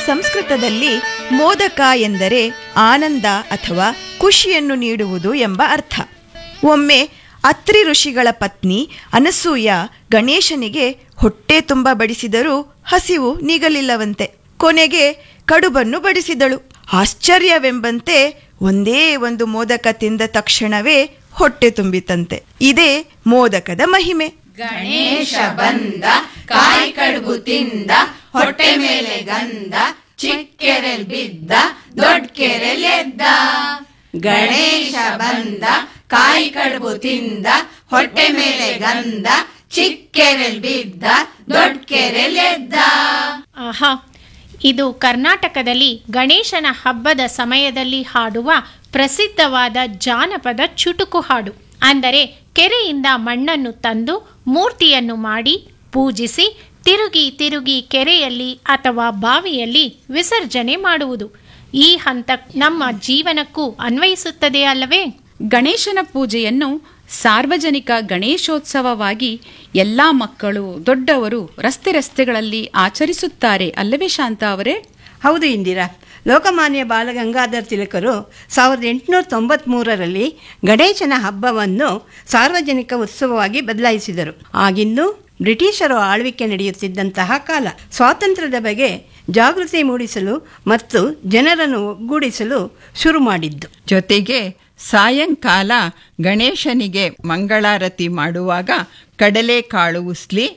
ಸಂಸ್ಕೃತದಲ್ಲಿ ಮೋದಕ ಎಂದರೆ ಆನಂದ ಅಥವಾ ಖುಷಿಯನ್ನು ನೀಡುವುದು ಎಂಬ ಅರ್ಥ ಒಮ್ಮೆ ಅತ್ರಿ ಋಷಿಗಳ ಪತ್ನಿ ಅನಸೂಯ ಗಣೇಶನಿಗೆ ಹೊಟ್ಟೆ ತುಂಬ ಬಡಿಸಿದರೂ ಹಸಿವು ನೀಗಲಿಲ್ಲವಂತೆ ಕೊನೆಗೆ ಕಡುಬನ್ನು ಬಡಿಸಿದಳು ಆಶ್ಚರ್ಯವೆಂಬಂತೆ ಒಂದೇ ಒಂದು ಮೋದಕ ತಿಂದ ತಕ್ಷಣವೇ ಹೊಟ್ಟೆ ತುಂಬಿತಂತೆ ಇದೇ ಮೋದಕದ ಮಹಿಮೆ ಗಣೇಶ ಬಂದ ಕಾಯಿ ಕಡುಬು ತಿಂದ ಹೊಟ್ಟೆ ಮೇಲೆ ಗಂಧ ಚಿಕ್ಕೆರೆಲ್ ಬಿದ್ದ ದೊಡ್ಡ ಕೆರೆಲ್ ಎದ್ದ ಗಣೇಶ ಬಂದ ಕಾಯಿ ಕಡುಬು ತಿಂದ ಹೊಟ್ಟೆ ಮೇಲೆ ಗಂಧ ಚಿಕ್ಕೆರೆಲ್ ಬಿದ್ದ ದೊಡ್ಡ ಕೆರೆಲ್ ಎದ್ದ ಆಹಾ ಇದು ಕರ್ನಾಟಕದಲ್ಲಿ ಗಣೇಶನ ಹಬ್ಬದ ಸಮಯದಲ್ಲಿ ಹಾಡುವ ಪ್ರಸಿದ್ಧವಾದ ಜಾನಪದ ಚುಟುಕು ಹಾಡು ಅಂದರೆ ಕೆರೆಯಿಂದ ಮಣ್ಣನ್ನು ತಂದು ಮೂರ್ತಿಯನ್ನು ಮಾಡಿ ಪೂಜಿಸಿ ತಿರುಗಿ ತಿರುಗಿ ಕೆರೆಯಲ್ಲಿ ಅಥವಾ ಬಾವಿಯಲ್ಲಿ ವಿಸರ್ಜನೆ ಮಾಡುವುದು ಈ ಹಂತ ನಮ್ಮ ಜೀವನಕ್ಕೂ ಅನ್ವಯಿಸುತ್ತದೆ ಅಲ್ಲವೇ ಗಣೇಶನ ಪೂಜೆಯನ್ನು ಸಾರ್ವಜನಿಕ ಗಣೇಶೋತ್ಸವವಾಗಿ ಎಲ್ಲ ಮಕ್ಕಳು ದೊಡ್ಡವರು ರಸ್ತೆ ರಸ್ತೆಗಳಲ್ಲಿ ಆಚರಿಸುತ್ತಾರೆ ಅಲ್ಲವೇ ಶಾಂತ ಅವರೇ ಹೌದು ಇಂದಿರಾ ಲೋಕಮಾನ್ಯ ಬಾಲಗಂಗಾಧರ್ ತಿಲಕರು ಸಾವಿರದ ಎಂಟುನೂರ ತೊಂಬತ್ಮೂರರಲ್ಲಿ ಗಣೇಶನ ಹಬ್ಬವನ್ನು ಸಾರ್ವಜನಿಕ ಉತ್ಸವವಾಗಿ ಬದಲಾಯಿಸಿದರು ಆಗಿನ್ನೂ ಬ್ರಿಟಿಷರು ಆಳ್ವಿಕೆ ನಡೆಯುತ್ತಿದ್ದಂತಹ ಕಾಲ ಸ್ವಾತಂತ್ರ್ಯದ ಬಗ್ಗೆ ಜಾಗೃತಿ ಮೂಡಿಸಲು ಮತ್ತು ಜನರನ್ನು ಒಗ್ಗೂಡಿಸಲು ಶುರು ಮಾಡಿದ್ದು ಜೊತೆಗೆ ಸಾಯಂಕಾಲ ಗಣೇಶನಿಗೆ ಮಂಗಳಾರತಿ ಮಾಡುವಾಗ ಕಡಲೆಕಾಳು ಉಸ್ಲಿ